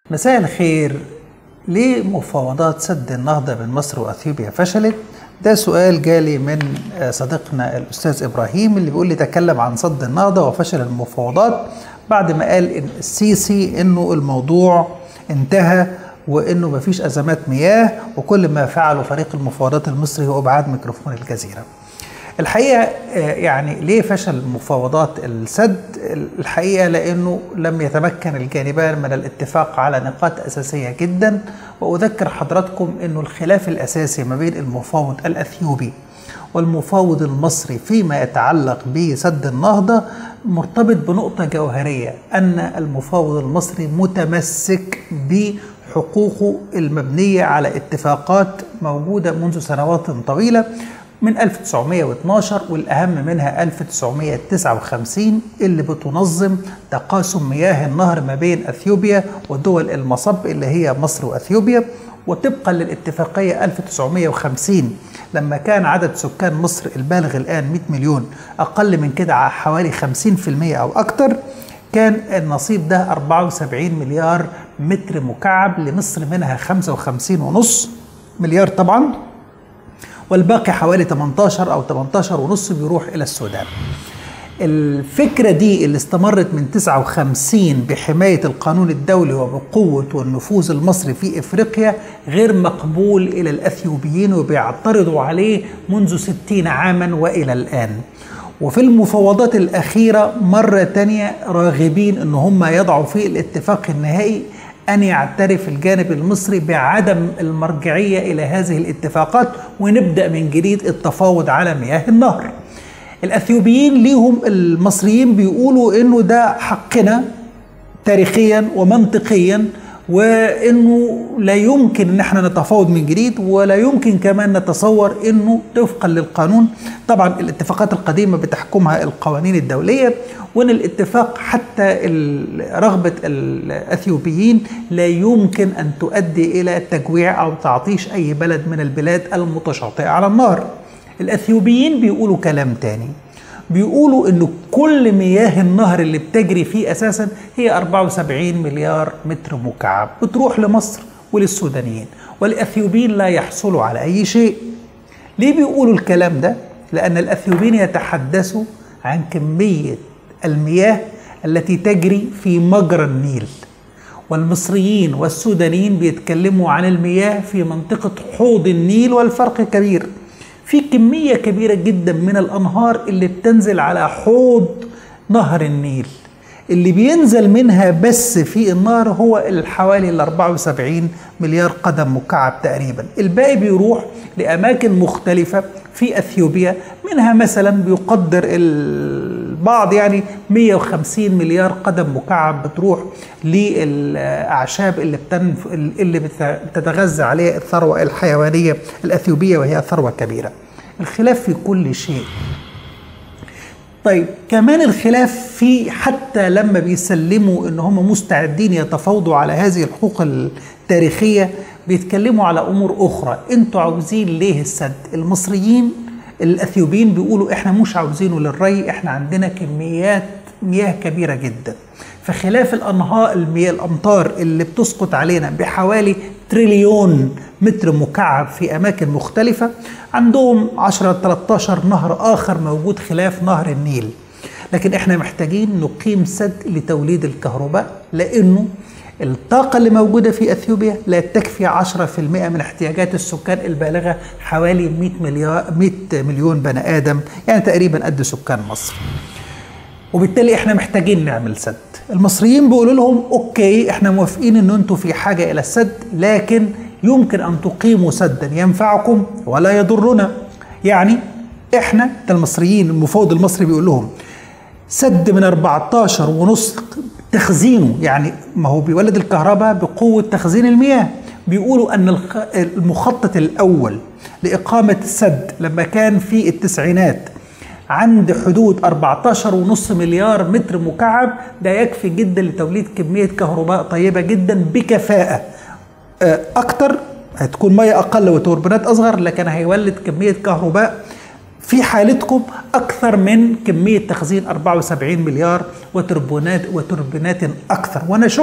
مساء الخير ليه مفاوضات سد النهضة بين مصر وأثيوبيا فشلت؟ ده سؤال جالي من صديقنا الأستاذ إبراهيم اللي بيقول لي تكلم عن سد النهضة وفشل المفاوضات بعد ما قال إن السيسي إنه الموضوع انتهى وإنه مفيش أزمات مياه وكل ما فعله فريق المفاوضات المصري هو إبعاد ميكروفون الجزيرة. الحقيقه يعني ليه فشل مفاوضات السد؟ الحقيقه لانه لم يتمكن الجانبان من الاتفاق على نقاط اساسيه جدا واذكر حضراتكم انه الخلاف الاساسي ما بين المفاوض الاثيوبي والمفاوض المصري فيما يتعلق بسد النهضه مرتبط بنقطه جوهريه ان المفاوض المصري متمسك بحقوقه المبنيه على اتفاقات موجوده منذ سنوات طويله من 1912 والأهم منها 1959 اللي بتنظم تقاسم مياه النهر ما بين أثيوبيا ودول المصب اللي هي مصر وأثيوبيا وطبقا للاتفاقية 1950 لما كان عدد سكان مصر البالغ الآن 100 مليون أقل من كده حوالي 50% أو أكتر كان النصيب ده 74 مليار متر مكعب لمصر منها 55 ونص مليار طبعا والباقي حوالي 18 او 18 ونص بيروح الى السودان الفكرة دي اللي استمرت من 59 بحماية القانون الدولي وبقوة والنفوذ المصري في افريقيا غير مقبول الى الاثيوبيين وبيعترضوا عليه منذ 60 عاما والى الان وفي المفاوضات الأخيرة مرة تانية راغبين ان هم يضعوا في الاتفاق النهائي أن يعترف الجانب المصري بعدم المرجعية إلى هذه الاتفاقات ونبدأ من جديد التفاوض على مياه النهر الأثيوبيين ليهم المصريين بيقولوا إنه ده حقنا تاريخيا ومنطقيا وانه لا يمكن ان احنا نتفاوض من جديد ولا يمكن كمان نتصور انه طبقا للقانون طبعا الاتفاقات القديمه بتحكمها القوانين الدوليه وان الاتفاق حتى رغبه الاثيوبيين لا يمكن ان تؤدي الى تجويع او تعطيش اي بلد من البلاد المتشاطئه على النهر. الاثيوبيين بيقولوا كلام تاني بيقولوا ان كل مياه النهر اللي بتجري فيه اساسا هي 74 مليار متر مكعب بتروح لمصر وللسودانيين والاثيوبيين لا يحصلوا على اي شيء ليه بيقولوا الكلام ده لان الاثيوبيين يتحدثوا عن كميه المياه التي تجري في مجرى النيل والمصريين والسودانيين بيتكلموا عن المياه في منطقه حوض النيل والفرق كبير في كمية كبيرة جدا من الأنهار اللي بتنزل على حوض نهر النيل اللي بينزل منها بس في النهر هو حوالي ال 74 مليار قدم مكعب تقريبا الباقي بيروح لأماكن مختلفة في أثيوبيا منها مثلا بيقدر البعض يعني 150 مليار قدم مكعب بتروح للأعشاب اللي بتنف اللي بتتغذى عليها الثروة الحيوانية الأثيوبية وهي ثروة كبيرة الخلاف في كل شيء طيب كمان الخلاف في حتى لما بيسلموا ان هم مستعدين يتفاوضوا على هذه الحقوق التاريخيه بيتكلموا على امور اخرى انتوا عاوزين ليه السد المصريين الاثيوبيين بيقولوا احنا مش عاوزينه للري احنا عندنا كميات مياه كبيره جدا فخلاف الانهار المياه الامطار اللي بتسقط علينا بحوالي تريليون متر مكعب في اماكن مختلفه عندهم 10 13 نهر اخر موجود خلاف نهر النيل لكن احنا محتاجين نقيم سد لتوليد الكهرباء لانه الطاقة اللي موجودة في أثيوبيا لا تكفي 10% من احتياجات السكان البالغة حوالي 100 مليار 100 مليون بني آدم يعني تقريبا قد سكان مصر. وبالتالي احنا محتاجين نعمل سد. المصريين بيقولوا لهم اوكي احنا موافقين ان انتوا في حاجة إلى السد لكن يمكن أن تقيموا سدا ينفعكم ولا يضرنا. يعني احنا المصريين المفوض المصري بيقول لهم سد من 14 ونص تخزينه يعني ما هو بيولد الكهرباء بقوة تخزين المياه بيقولوا أن المخطط الأول لإقامة السد لما كان في التسعينات عند حدود 14.5 مليار متر مكعب ده يكفي جدا لتوليد كمية كهرباء طيبة جدا بكفاءة أكتر هتكون مية أقل وتوربينات أصغر لكن هيولد كمية كهرباء في حالتكم أكثر من كمية تخزين 74 مليار وتربونات وتوربينات أكثر وأنا شك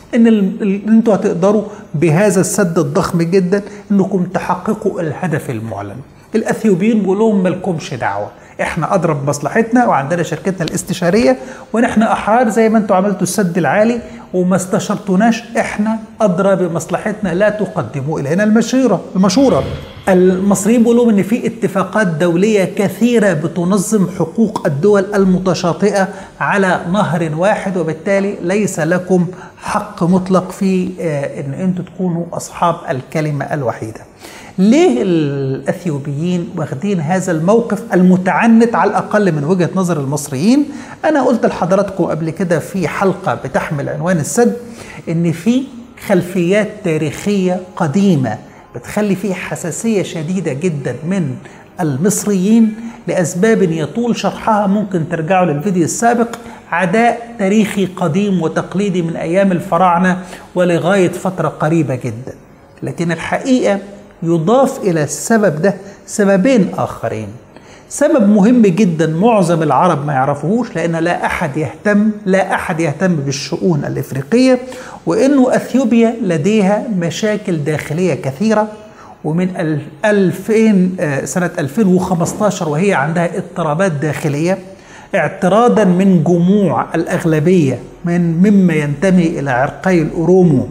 ان ال- ال- انتوا هتقدروا بهذا السد الضخم جدا انكم تحققوا الهدف المعلن الاثيوبيين بيقول لهم مالكمش دعوه احنا ادرى بمصلحتنا وعندنا شركتنا الاستشاريه ونحن احرار زي ما انتوا عملتوا السد العالي وما استشرتوناش احنا ادرى بمصلحتنا لا تقدموا الينا المشيره المشوره المصريين بيقولوا ان في اتفاقات دوليه كثيره بتنظم حقوق الدول المتشاطئه على نهر واحد وبالتالي ليس لكم حق مطلق في آه، ان انتوا تكونوا اصحاب الكلمه الوحيده. ليه الاثيوبيين واخدين هذا الموقف المتعنت على الاقل من وجهه نظر المصريين؟ انا قلت لحضراتكم قبل كده في حلقه بتحمل عنوان السد ان في خلفيات تاريخيه قديمه بتخلي فيه حساسيه شديده جدا من المصريين لاسباب يطول شرحها ممكن ترجعوا للفيديو السابق عداء تاريخي قديم وتقليدي من ايام الفراعنه ولغايه فتره قريبه جدا. لكن الحقيقه يضاف الى السبب ده سببين اخرين. سبب مهم جدا معظم العرب ما يعرفوهوش لان لا احد يهتم لا احد يهتم بالشؤون الافريقيه وانه اثيوبيا لديها مشاكل داخليه كثيره ومن ال- 2000 آه، سنه 2015 وهي عندها اضطرابات داخليه اعتراضا من جموع الاغلبيه من مما ينتمي الى عرقي الاورومو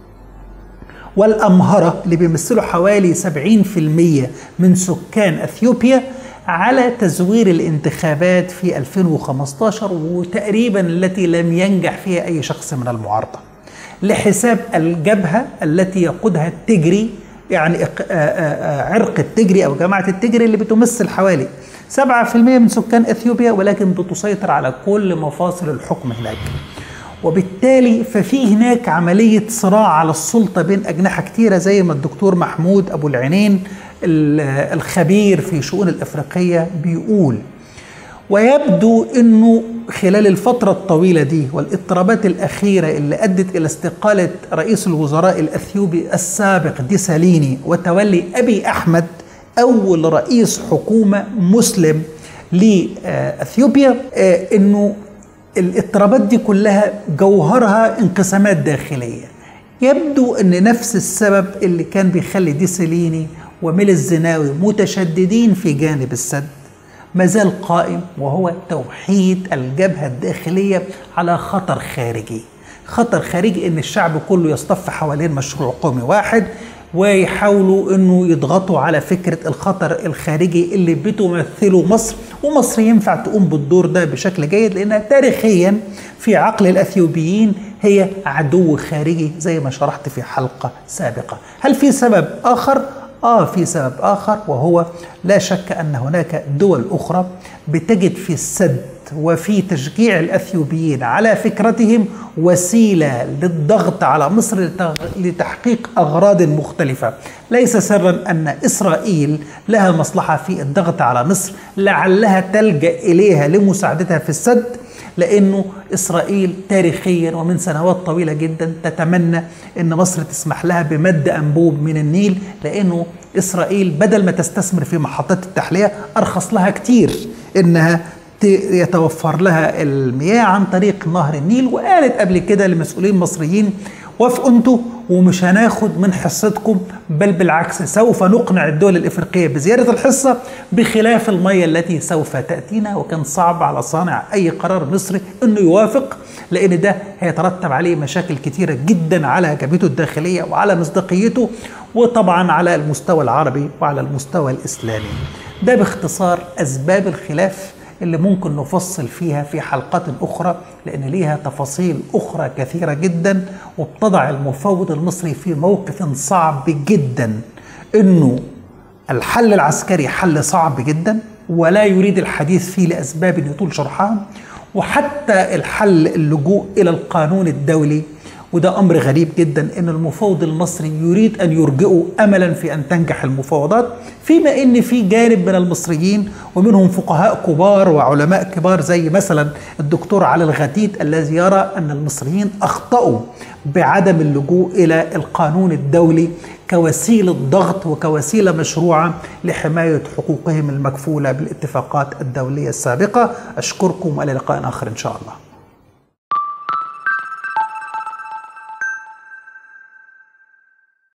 والأمهرة اللي بيمثلوا حوالي 70% من سكان أثيوبيا على تزوير الانتخابات في 2015 وتقريبا التي لم ينجح فيها أي شخص من المعارضة لحساب الجبهة التي يقودها التجري يعني إق- آه، آه، آه، عرق التجري أو جماعة التجري اللي بتمثل حوالي 7% من سكان أثيوبيا ولكن بتسيطر على كل مفاصل الحكم هناك وبالتالي ففي هناك عملية صراع على السلطة بين أجنحة كتيرة زي ما الدكتور محمود أبو العينين ال- الخبير في شؤون الإفريقية بيقول ويبدو أنه خلال الفترة الطويلة دي والاضطرابات الأخيرة اللي أدت إلى استقالة رئيس الوزراء الأثيوبي السابق ديساليني وتولي أبي أحمد أول رئيس حكومة مسلم لأثيوبيا آه، أنه الاضطرابات دي كلها جوهرها انقسامات داخلية يبدو ان نفس السبب اللي كان بيخلي ديسليني وميل الزناوي متشددين في جانب السد ما زال قائم وهو توحيد الجبهة الداخلية على خطر خارجي خطر خارجي ان الشعب كله يصطف حوالين مشروع قومي واحد ويحاولوا انه يضغطوا على فكره الخطر الخارجي اللي بتمثله مصر ومصر ينفع تقوم بالدور ده بشكل جيد لانها تاريخيا في عقل الاثيوبيين هي عدو خارجي زي ما شرحت في حلقه سابقه. هل في سبب اخر؟ اه في سبب اخر وهو لا شك ان هناك دول اخرى بتجد في السد وفي تشجيع الاثيوبيين على فكرتهم وسيله للضغط على مصر لتغ- لتحقيق اغراض مختلفه، ليس سرا ان اسرائيل لها مصلحه في الضغط على مصر لعلها تلجا اليها لمساعدتها في السد لانه اسرائيل تاريخيا ومن سنوات طويله جدا تتمنى ان مصر تسمح لها بمد انبوب من النيل لانه اسرائيل بدل ما تستثمر في محطات التحليه ارخص لها كتير انها ت- يتوفر لها المياه عن طريق نهر النيل وقالت قبل كده لمسؤولين مصريين وافقوا انتوا ومش هناخد من حصتكم بل بالعكس سوف نقنع الدول الافريقيه بزياده الحصه بخلاف الميه التي سوف تاتينا وكان صعب على صانع اي قرار مصري انه يوافق لان ده هيترتب عليه مشاكل كتيره جدا على جبهته الداخليه وعلى مصداقيته وطبعا على المستوى العربي وعلى المستوى الاسلامي. ده باختصار اسباب الخلاف اللي ممكن نفصل فيها في حلقات أخرى لأن ليها تفاصيل أخرى كثيرة جدا وبتضع المفوض المصري في موقف صعب جدا إنه الحل العسكري حل صعب جدا ولا يريد الحديث فيه لأسباب يطول شرحها وحتى الحل اللجوء إلى القانون الدولي وده امر غريب جدا ان المفوض المصري يريد ان يرجئه املا في ان تنجح المفاوضات فيما ان في جانب من المصريين ومنهم فقهاء كبار وعلماء كبار زي مثلا الدكتور علي الغديد الذي يرى ان المصريين اخطاوا بعدم اللجوء الى القانون الدولي كوسيله ضغط وكوسيله مشروعه لحمايه حقوقهم المكفوله بالاتفاقات الدوليه السابقه اشكركم والى لقاء اخر ان شاء الله